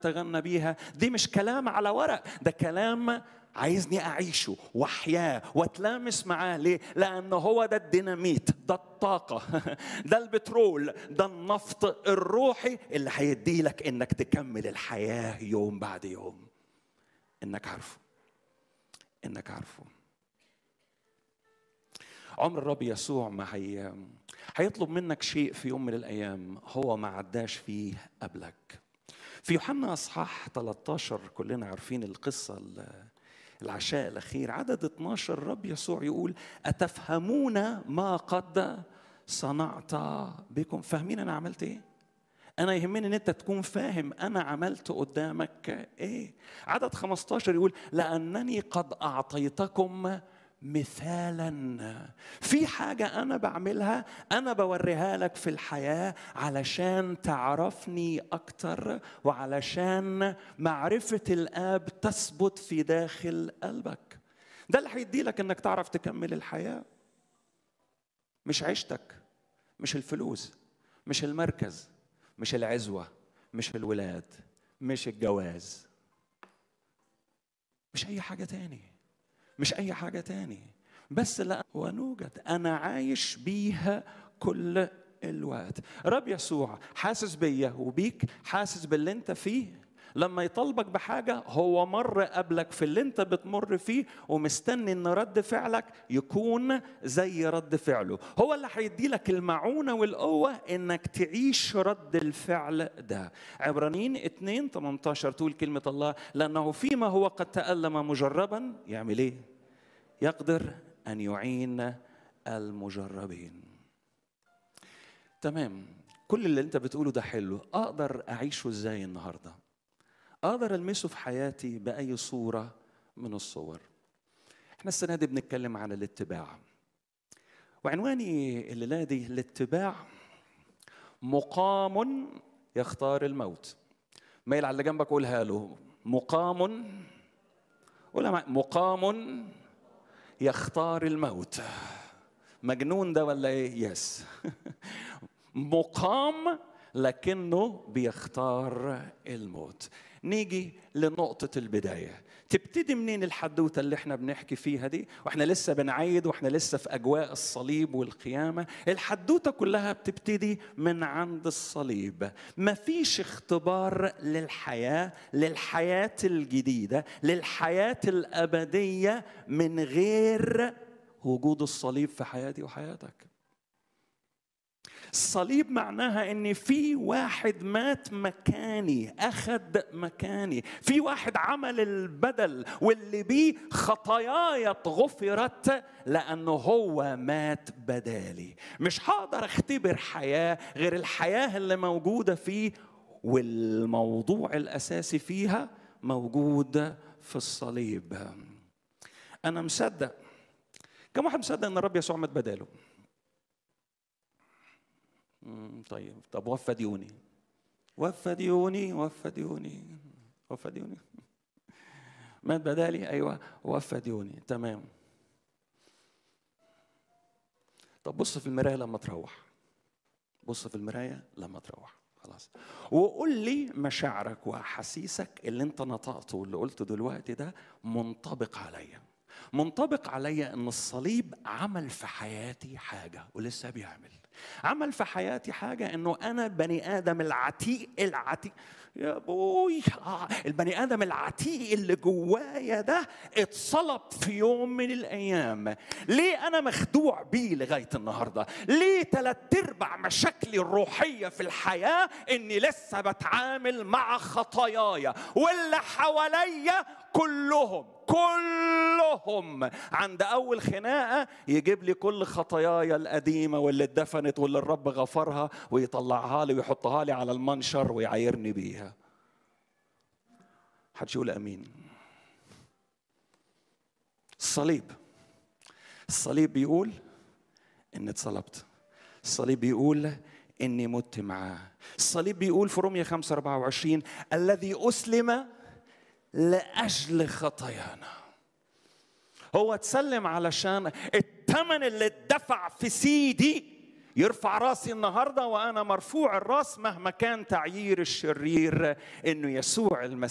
تغنى بيها دي مش كلام على ورق ده كلام عايزني اعيشه واحياه واتلامس معاه ليه؟ لان هو ده الديناميت ده الطاقه ده البترول ده النفط الروحي اللي هيدي لك انك تكمل الحياه يوم بعد يوم انك عارفه انك عارفه عمر الرب يسوع ما هي هيطلب منك شيء في يوم من الايام هو ما عداش فيه قبلك في يوحنا اصحاح 13 كلنا عارفين القصه العشاء الاخير عدد 12 الرب يسوع يقول اتفهمون ما قد صنعت بكم فاهمين انا عملت ايه انا يهمني ان انت تكون فاهم انا عملت قدامك ايه عدد 15 يقول لانني قد اعطيتكم مثالا في حاجة أنا بعملها أنا بوريها لك في الحياة علشان تعرفني أكتر وعلشان معرفة الآب تثبت في داخل قلبك ده اللي هيدي لك إنك تعرف تكمل الحياة مش عيشتك مش الفلوس مش المركز مش العزوة مش الولاد مش الجواز مش أي حاجة تاني مش أي حاجة تاني بس لا ونوجد أنا عايش بيها كل الوقت رب يسوع حاسس بيا وبيك حاسس باللي انت فيه لما يطالبك بحاجة هو مر قبلك في اللي انت بتمر فيه ومستني ان رد فعلك يكون زي رد فعله هو اللي هيدي لك المعونة والقوة انك تعيش رد الفعل ده عبرانيين 2 18 تقول كلمة الله لأنه فيما هو قد تألم مجربا يعمل ايه يقدر أن يعين المجربين تمام كل اللي انت بتقوله ده حلو اقدر اعيشه ازاي النهارده اقدر المسه في حياتي باي صوره من الصور احنا السنه دي بنتكلم عن الاتباع وعنواني الليله دي الاتباع مقام يختار الموت ميل على اللي جنبك قولها له مقام قولها مقام يختار الموت مجنون ده ولا ايه يس مقام لكنه بيختار الموت نيجي لنقطة البداية تبتدي منين الحدوتة اللي احنا بنحكي فيها دي واحنا لسه بنعيد واحنا لسه في أجواء الصليب والقيامة الحدوتة كلها بتبتدي من عند الصليب مفيش اختبار للحياة للحياة الجديدة للحياة الأبدية من غير وجود الصليب في حياتي وحياتك الصليب معناها ان في واحد مات مكاني اخذ مكاني في واحد عمل البدل واللي بيه خطاياي غفرت لانه هو مات بدالي مش هقدر اختبر حياه غير الحياه اللي موجوده فيه والموضوع الاساسي فيها موجود في الصليب انا مصدق كم واحد مصدق ان الرب يسوع مات بداله طيب طب وفى ديوني وفى ديوني وفى ديوني وفى ديوني مات بدالي ايوه وفى ديوني تمام طب بص في المرايه لما تروح بص في المرايه لما تروح خلاص وقول لي مشاعرك واحاسيسك اللي انت نطقته واللي قلته دلوقتي ده منطبق عليا منطبق عليا ان الصليب عمل في حياتي حاجه ولسه بيعمل عمل في حياتي حاجه انه انا بني ادم العتيق العتيق يا بوي آه البني ادم العتيق اللي جوايا ده اتصلب في يوم من الايام ليه انا مخدوع بيه لغايه النهارده ليه ثلاث ارباع مشاكلي الروحيه في الحياه اني لسه بتعامل مع خطاياي واللي حواليا كلهم كلهم عند اول خناقه يجيب لي كل خطاياي القديمه واللي اتدفنت واللي الرب غفرها ويطلعها لي ويحطها لي على المنشر ويعايرني بيها حدش يقول امين الصليب الصليب بيقول ان اتصلبت الصليب بيقول اني مت معاه الصليب بيقول في رومية 5 24 الذي اسلم لاجل خطايانا هو اتسلم علشان الثمن اللي اتدفع في سيدي يرفع راسي النهارده وانا مرفوع الراس مهما كان تعيير الشرير انه يسوع المسيح